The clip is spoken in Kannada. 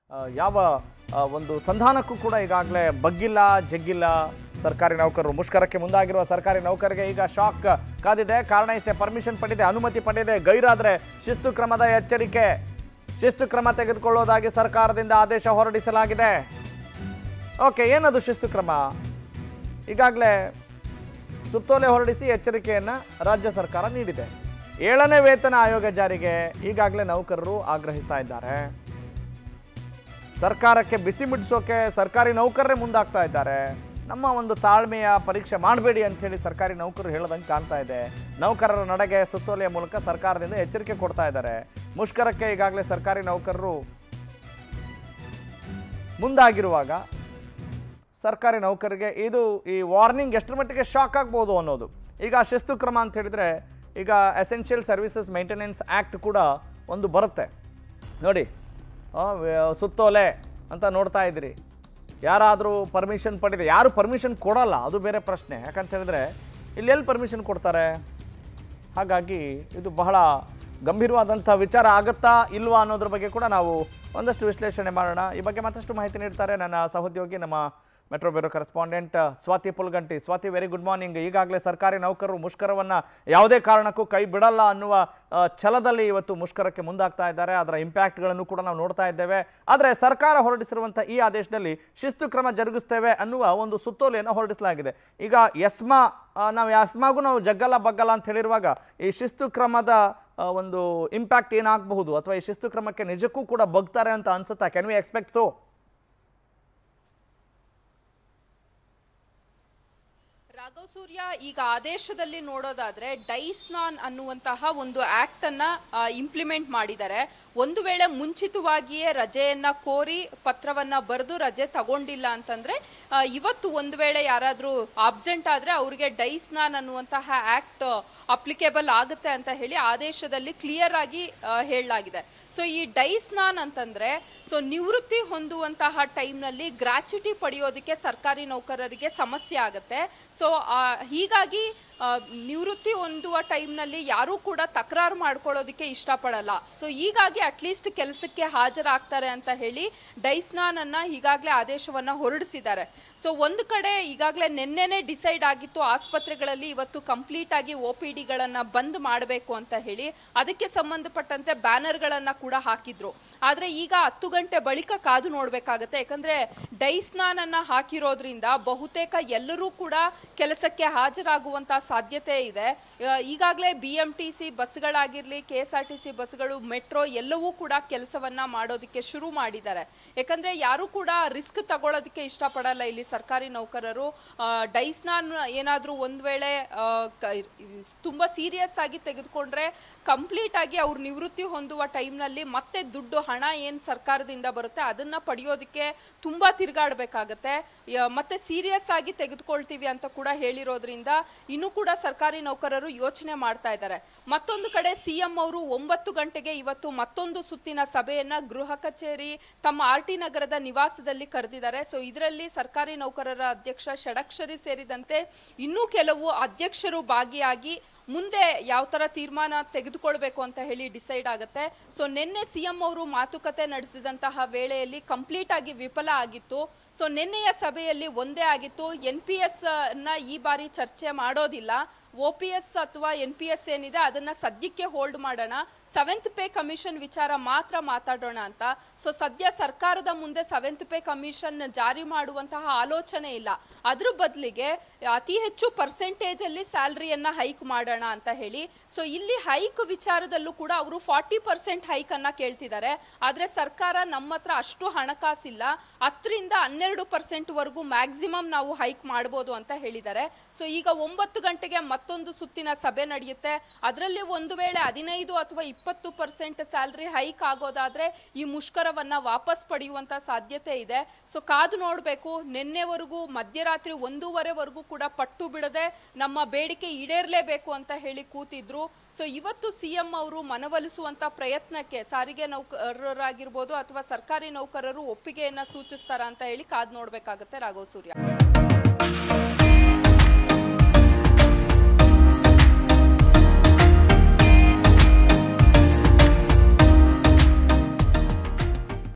ಆ, ಯಾವ ಆ, ಒಂದು ಸಂಧಾನಕ್ಕೂ ಕೂಡ ಈಗಾಗಲೇ ಬಗ್ಗಿಲ್ಲ ಜಗ್ಗಿಲ್ಲ ಸರ್ಕಾರಿ ನೌಕರರು ಮುಷ್ಕರಕ್ಕೆ ಮುಂದಾಗಿರುವ ಸರ್ಕಾರಿ ನೌಕರರಿಗೆ ಈಗ ಶಾಕ್ ಕಾದಿದೆ ಕಾರಣ ಇಷ್ಟೇ ಪರ್ಮಿಷನ್ ಪಡೆದಿದೆ ಅನುಮತಿ ಪಡೆದಿದೆ ಗೈರಾದ್ರೆ ಶಿಸ್ತು ಕ್ರಮದ ಎಚ್ಚರಿಕೆ ಶಿಸ್ತು ಕ್ರಮ ತೆಗೆದುಕೊಳ್ಳೋದಾಗಿ ಸರ್ಕಾರದಿಂದ ಆದೇಶ ಹೊರಡಿಸಲಾಗಿದೆ ಓಕೆ ಏನದು ಶಿಸ್ತು ಕ್ರಮ ಈಗಾಗಲೇ ಸುತ್ತೋಲೆ ಹೊರಡಿಸಿ ಎಚ್ಚರಿಕೆಯನ್ನು ರಾಜ್ಯ ಸರ್ಕಾರ ನೀಡಿದೆ ಏಳನೇ ವೇತನ ಆಯೋಗ ಜಾರಿಗೆ ಈಗಾಗಲೇ ನೌಕರರು ಆಗ್ರಹಿಸ್ತಾ ಇದ್ದಾರೆ ಸರ್ಕಾರಕ್ಕೆ ಬಿಸಿ ಮುಟ್ಟಿಸೋಕೆ ಸರ್ಕಾರಿ ನೌಕರರೇ ಮುಂದಾಗ್ತಾ ಇದ್ದಾರೆ ನಮ್ಮ ಒಂದು ತಾಳ್ಮೆಯ ಪರೀಕ್ಷೆ ಮಾಡಬೇಡಿ ಅಂತ ಹೇಳಿ ಸರ್ಕಾರಿ ನೌಕರರು ಹೇಳದಂಗೆ ಕಾಣ್ತಾ ಇದೆ ನೌಕರರ ನಡೆಗೆ ಸುತ್ತೋಲೆಯ ಮೂಲಕ ಸರ್ಕಾರದಿಂದ ಎಚ್ಚರಿಕೆ ಕೊಡ್ತಾ ಇದ್ದಾರೆ ಮುಷ್ಕರಕ್ಕೆ ಈಗಾಗಲೇ ಸರ್ಕಾರಿ ನೌಕರರು ಮುಂದಾಗಿರುವಾಗ ಸರ್ಕಾರಿ ನೌಕರರಿಗೆ ಇದು ಈ ವಾರ್ನಿಂಗ್ ಎಷ್ಟರ ಮಟ್ಟಿಗೆ ಶಾಕ್ ಆಗ್ಬೋದು ಅನ್ನೋದು ಈಗ ಶಿಸ್ತು ಕ್ರಮ ಅಂತ ಹೇಳಿದರೆ ಈಗ ಎಸೆನ್ಷಿಯಲ್ ಸರ್ವಿಸಸ್ ಮೇಂಟೆನೆನ್ಸ್ ಆ್ಯಕ್ಟ್ ಕೂಡ ಒಂದು ಬರುತ್ತೆ ನೋಡಿ ಆ, ವ್ಯ- ಸುತ್ತೋಲೆ ಅಂತ ನೋಡ್ತಾ ಇದ್ದೀರಿ ಯಾರಾದರೂ ಪರ್ಮಿಷನ್ ಪಡೆದಿದೆ ಯಾರು ಪರ್ಮಿಷನ್ ಕೊಡಲ್ಲ ಅದು ಬೇರೆ ಪ್ರಶ್ನೆ ಯಾಕಂತ ಹೇಳಿದ್ರೆ ಇಲ್ಲಿ ಎಲ್ಲಿ ಪರ್ಮಿಷನ್ ಕೊಡ್ತಾರೆ ಹಾಗಾಗಿ ಇದು ಬಹಳ ಗಂಭೀರವಾದಂಥ ವಿಚಾರ ಆಗುತ್ತಾ ಇಲ್ವಾ ಅನ್ನೋದ್ರ ಬಗ್ಗೆ ಕೂಡ ನಾವು ಒಂದಷ್ಟು ವಿಶ್ಲೇಷಣೆ ಮಾಡೋಣ ಈ ಬಗ್ಗೆ ಮತ್ತಷ್ಟು ಮಾಹಿತಿ ನೀಡ್ತಾರೆ ನನ್ನ ಸಹೋದ್ಯೋಗಿ ನಮ್ಮ metro bureau correspondent Swathi Pulganti Swathi very good morning ಈಗಾಗಲೇ ಸರ್ಕಾರಿ ನೌಕರರು ಮುಷ್ಕರವನ್ನು ಯಾವುದೇ ಕಾರಣಕ್ಕೂ ಕೈ ಬಿಡಲ್ಲ ಅನ್ನುವ ಆ, ಛಲದಲ್ಲಿ ಇವತ್ತು ಮುಷ್ಕರಕ್ಕೆ ಮುಂದಾಗ್ತಾ ಇದ್ದಾರೆ ಅದರ ಇಂಪ್ಯಾಕ್ಟ್ಗಳನ್ನು ಕೂಡ ನಾವು ನೋಡ್ತಾ ಇದ್ದೇವೆ ಆದರೆ ಸರ್ಕಾರ ಹೊರಡಿಸಿರುವಂಥ ಈ ಆದೇಶದಲ್ಲಿ ಶಿಸ್ತು ಕ್ರಮ ಜರುಗಿಸ್ತೇವೆ ಅನ್ನುವ ಒಂದು ಸುತ್ತೋಲೆಯನ್ನು ಹೊರಡಿಸಲಾಗಿದೆ ಈಗ ಎಸ್ಮಾ ಆ, ನಾವು ಎಸ್ಮಾಗೂ ನಾವು ಜಗ್ಗಲ್ಲ ಬಗ್ಗಲ್ಲ ಅಂತ ಹೇಳಿರುವಾಗ ಈ ಶಿಸ್ತು ಕ್ರಮದ ಆ, ಒಂದು ಇಂಪ್ಯಾಕ್ಟ್ ಏನಾಗಬಹುದು ಅಥವಾ ಈ ಶಿಸ್ತು ಕ್ರಮಕ್ಕೆ ನಿಜಕ್ಕೂ ಕೂಡ ಬಗ್ತಾರೆ ಅಂತ ಅನ್ಸುತ್ತಾ can we expect so Raghav Surya ಈಗ ಆದೇಶದಲ್ಲಿ ನೋಡೋದಾದ್ರೆ ಡೈಸ್ನಾನ್ ಅನ್ನುವಂತಹ ಒಂದು ಆಕ್ಟ್ ಅನ್ನ ಇಂಪ್ಲಿಮೆಂಟ್ ಮಾಡಿದ್ದಾರೆ ಒಂದು ವೇಳೆ ಮುಂಚಿತವಾಗಿಯೇ ರಜೆಯನ್ನ ಕೋರಿ ಪತ್ರವನ್ನ ಬರೆದು ರಜೆ ತಗೊಂಡಿಲ್ಲ ಅಂತಂದ್ರೆ ಆ, ಇವತ್ತು ಒಂದು ವೇಳೆ ಯಾರಾದ್ರೂ ಆಬ್ಸೆಂಟ್ ಆದ್ರೆ ಅವ್ರಿಗೆ ಡೈಸ್ನಾನ್ ಅನ್ನುವಂತಹ ಆಕ್ಟ್ ಅಪ್ಲಿಕೇಬಲ್ ಆಗುತ್ತೆ ಅಂತ ಹೇಳಿ ಆದೇಶದಲ್ಲಿ ಕ್ಲಿಯರ್ ಆಗಿ ಆ, ಹೇಳಲಾಗಿದೆ ಸೊ ಈ ಡೈಸ್ನಾನ್ ಅಂತಂದ್ರೆ ಸೊ ನಿವೃತ್ತಿ ಹೊಂದುವಂತಹ ಟೈಮ್ನಲ್ಲಿ ಗ್ರಾಚ್ಯುಟಿ ಪಡೆಯೋದಕ್ಕೆ ಸರ್ಕಾರಿ ನೌಕರರಿಗೆ ಸಮಸ್ಯೆ ಆಗುತ್ತೆ ಸೊ ಹೀಗಾಗಿ ಆ, ನಿವೃತ್ತಿ ಹೊಂದುವ ಟೈಮ್ನಲ್ಲಿ ಯಾರೂ ಕೂಡ ತಕರಾರು ಮಾಡ್ಕೊಳ್ಳೋದಕ್ಕೆ ಇಷ್ಟಪಡಲ್ಲ ಸೊ ಹೀಗಾಗಿ ಅಟ್ಲೀಸ್ಟ್ ಕೆಲಸಕ್ಕೆ ಹಾಜರಾಗ್ತಾರೆ ಅಂತ ಹೇಳಿ ಡೈಸ್ನಾನ್ ಅನ್ನ ಈಗಾಗಲೇ ಆದೇಶವನ್ನ ಹೊರಡಿಸಿದ್ದಾರೆ ಸೊ ಒಂದು ಕಡೆ ಈಗಾಗಲೇ ನಿನ್ನೆನೆ ಡಿಸೈಡ್ ಆಗಿತ್ತು ಆಸ್ಪತ್ರೆಗಳಲ್ಲಿ ಇವತ್ತು ಕಂಪ್ಲೀಟ್ ಆಗಿ ಒ ಪಿ ಡಿಗಳನ್ನ ಬಂದ್ ಮಾಡಬೇಕು ಅಂತ ಹೇಳಿ ಅದಕ್ಕೆ ಸಂಬಂಧಪಟ್ಟಂತೆ ಬ್ಯಾನರ್ಗಳನ್ನ ಕೂಡ ಹಾಕಿದ್ರು ಆದ್ರೆ ಈಗ ಹತ್ತು ಗಂಟೆ ಬಳಿಕ ಕಾದು ನೋಡ್ಬೇಕಾಗತ್ತೆ ಯಾಕಂದ್ರೆ ಡೈಸ್ನಾನ್ ಅನ್ನ ಹಾಕಿರೋದ್ರಿಂದ ಬಹುತೇಕ ಎಲ್ಲರೂ ಕೂಡ ಕೆಲಸಕ್ಕೆ ಹಾಜರಾಗುವಂತ ಸಾಧ್ಯತೆ ಇದೆ ಆ, ಈಗಾಗಲೇ ಬಿ ಎಂ ಟಿ ಸಿ ಬಸ್ಗಳಾಗಿರ್ಲಿ K S R T C ಬಸ್ಗಳು ಮೆಟ್ರೋ ಎಲ್ಲವೂ ಕೂಡ ಕೆಲಸವನ್ನ ಮಾಡೋದಕ್ಕೆ ಶುರು ಮಾಡಿದ್ದಾರೆ ಯಾಕಂದ್ರೆ ಯಾರು ಕೂಡ ರಿಸ್ಕ್ ತಗೊಳ್ಳೋದಕ್ಕೆ ಇಷ್ಟಪಡಲ್ಲ ಇಲ್ಲಿ ಸರ್ಕಾರಿ ನೌಕರರು ಆ, ಡೈಸ್ನಾನ್ ಏನಾದ್ರೂ ಒಂದ್ ವೇಳೆ ಆ, ಕ- ತುಂಬಾ ಸೀರಿಯಸ್ ಆಗಿ ತೆಗೆದುಕೊಂಡ್ರೆ ಕಂಪ್ಲೀಟ್ ಆಗಿ ಅವ್ರು ನಿವೃತ್ತಿ ಹೊಂದುವ ಟೈಮ್ನಲ್ಲಿ ಮತ್ತೆ ದುಡ್ಡು ಹಣ ಏನು ಸರ್ಕಾರದಿಂದ ಬರುತ್ತೆ ಅದನ್ನ ಪಡೆಯೋದಕ್ಕೆ ತುಂಬಾ ತಿರುಗಾಡಬೇಕಾಗತ್ತೆ ಮತ್ತೆ ಸೀರಿಯಸ್ ಆಗಿ ತೆಗೆದುಕೊಳ್ತೀವಿ ಅಂತ ಕೂಡ ಹೇಳಿರೋದ್ರಿಂದ ಇನ್ನೂ ಕೂಡ ಸರ್ಕಾರಿ ನೌಕರರು ಯೋಚನೆ ಮಾಡ್ತಾ ಇದ್ದಾರೆ ಮತ್ತೊಂದು ಕಡೆ ಸಿಎಂ ಅವರು ಒಂಬತ್ತು ಗಂಟೆಗೆ ಇವತ್ತು ಮತ್ತೊಂದು ಸುತ್ತಿನ ಸಭೆಯನ್ನ ಗೃಹ ಕಚೇರಿ ತಮ್ಮ ಆರ್ ಟಿ ನಗರದ ನಿವಾಸದಲ್ಲಿ ಕರೆದಿದ್ದಾರೆ ಸೊ ಇದರಲ್ಲಿ ಸರ್ಕಾರಿ ನೌಕರರ ಅಧ್ಯಕ್ಷ ಷಡಕ್ಷರಿ ಸೇರಿದಂತೆ ಇನ್ನೂ ಕೆಲವು ಅಧ್ಯಕ್ಷರು ಭಾಗಿಯಾಗಿ ಮುಂದೆ ಯಾವ ತರ ತೀರ್ಮಾನ ತೆಗೆದುಕೊಳ್ಬೇಕು ಅಂತ ಹೇಳಿ ಡಿಸೈಡ್ ಆಗುತ್ತೆ ಸೊ ನಿನ್ನೆ ಸಿಎಂ ಅವರು ಮಾತುಕತೆ ನಡೆಸಿದಂತಹ ವೇಳೆಯಲ್ಲಿ ಕಂಪ್ಲೀಟ್ ಆಗಿ ವಿಫಲ ಆಗಿತ್ತು ಸೊ ನಿನ್ನೆಯ ಸಭೆಯಲ್ಲಿ ಒಂದೇ ಆಗಿತ್ತು ಎನ್ ಪಿ ಎಸ್ ನ ಈ ಬಾರಿ ಚರ್ಚೆ ಮಾಡೋದಿಲ್ಲ ಒ ಪಿ ಎಸ್ ಅಥವಾ ಎನ್ ಪಿ ಎಸ್ ಏನಿದೆ ಅದನ್ನ ಸದ್ಯಕ್ಕೆ ಹೋಲ್ಡ್ ಮಾಡೋಣ ಸೆವೆಂತ್ ಪೇ ಕಮಿಷನ್ ವಿಚಾರ ಮಾತ್ರ ಮಾತಾಡೋಣ ಅಂತ ಸೊ ಸದ್ಯ ಸರ್ಕಾರದ ಮುಂದೆ ಸೆವೆಂತ್ ಪೇ ಕಮಿಷನ್ ಜಾರಿ ಮಾಡುವಂತಹ ಆಲೋಚನೆ ಇಲ್ಲ ಅದ್ರ ಬದಲಿಗೆ ಅತಿ ಹೆಚ್ಚು ಪರ್ಸೆಂಟೇಜ್ ಅಲ್ಲಿ ಸ್ಯಾಲ್ರಿಯನ್ನ ಹೈಕ್ ಮಾಡೋಣ ಅಂತ ಹೇಳಿ ಸೊ ಇಲ್ಲಿ ಹೈಕ್ ವಿಚಾರದಲ್ಲೂ ಕೂಡ ಅವರು ಫಾರ್ಟಿ ಪರ್ಸೆಂಟ್ ಹೈಕ್ ಅನ್ನ ಕೇಳ್ತಿದ್ದಾರೆ ಆದ್ರೆ ಸರ್ಕಾರ ನಮ್ಮ ಹತ್ರ ಅಷ್ಟು ಹಣಕಾಸಿಲ್ಲ ಹತ್ತರಿಂದ ಹನ್ನೆರಡು ಪರ್ಸೆಂಟ್ ವರೆಗೂ ಮ್ಯಾಕ್ಸಿಮಮ್ ನಾವು ಹೈಕ್ ಮಾಡ್ಬೋದು ಅಂತ ಹೇಳಿದ್ದಾರೆ ಸೊ ಈಗ ಒಂಬತ್ತು ಗಂಟೆಗೆ ಮತ್ತೊಂದು ಸುತ್ತಿನ ಸಭೆ ನಡೆಯುತ್ತೆ ಅದರಲ್ಲಿ ಒಂದು ವೇಳೆ ಹದಿನೈದು ಅಥವಾ ಇಪ್ಪತ್ತು ಪರ್ಸೆಂಟ್ ಸ್ಯಾಲ್ರಿ ಹೈಕ್ ಆಗೋದಾದ್ರೆ ಈ ಮುಷ್ಕರವನ್ನ ವಾಪಸ್ ಪಡೆಯುವಂತ ಸಾಧ್ಯತೆ ಇದೆ ಸೊ ಕಾದು ನೋಡಬೇಕು ನಿನ್ನೆವರೆಗೂ ಮಧ್ಯರಾತ್ರಿ ಒಂದೂವರೆವರೆಗೂ ಕೂಡ ಪಟ್ಟು ಬಿಡದೆ ನಮ್ಮ ಬೇಡಿಕೆ ಈಡೇರಲೇಬೇಕು ಅಂತ ಹೇಳಿ ಕೂತಿದ್ರು ಸೊ ಇವತ್ತು ಸಿಎಂ ಅವರು ಮನವೊಲಿಸುವಂತ ಪ್ರಯತ್ನಕ್ಕೆ ಸಾರಿಗೆ ನೌಕರರಾಗಿರ್ಬೋದು ಅಥವಾ ಸರ್ಕಾರಿ ನೌಕರರು ಒಪ್ಪಿಗೆಯನ್ನ ಸೂಚಿಸ್ತಾರ ಅಂತ ಹೇಳಿ ಕಾದು ನೋಡ್ಬೇಕಾಗತ್ತೆ ರಾಘವ್ ಸೂರ್ಯ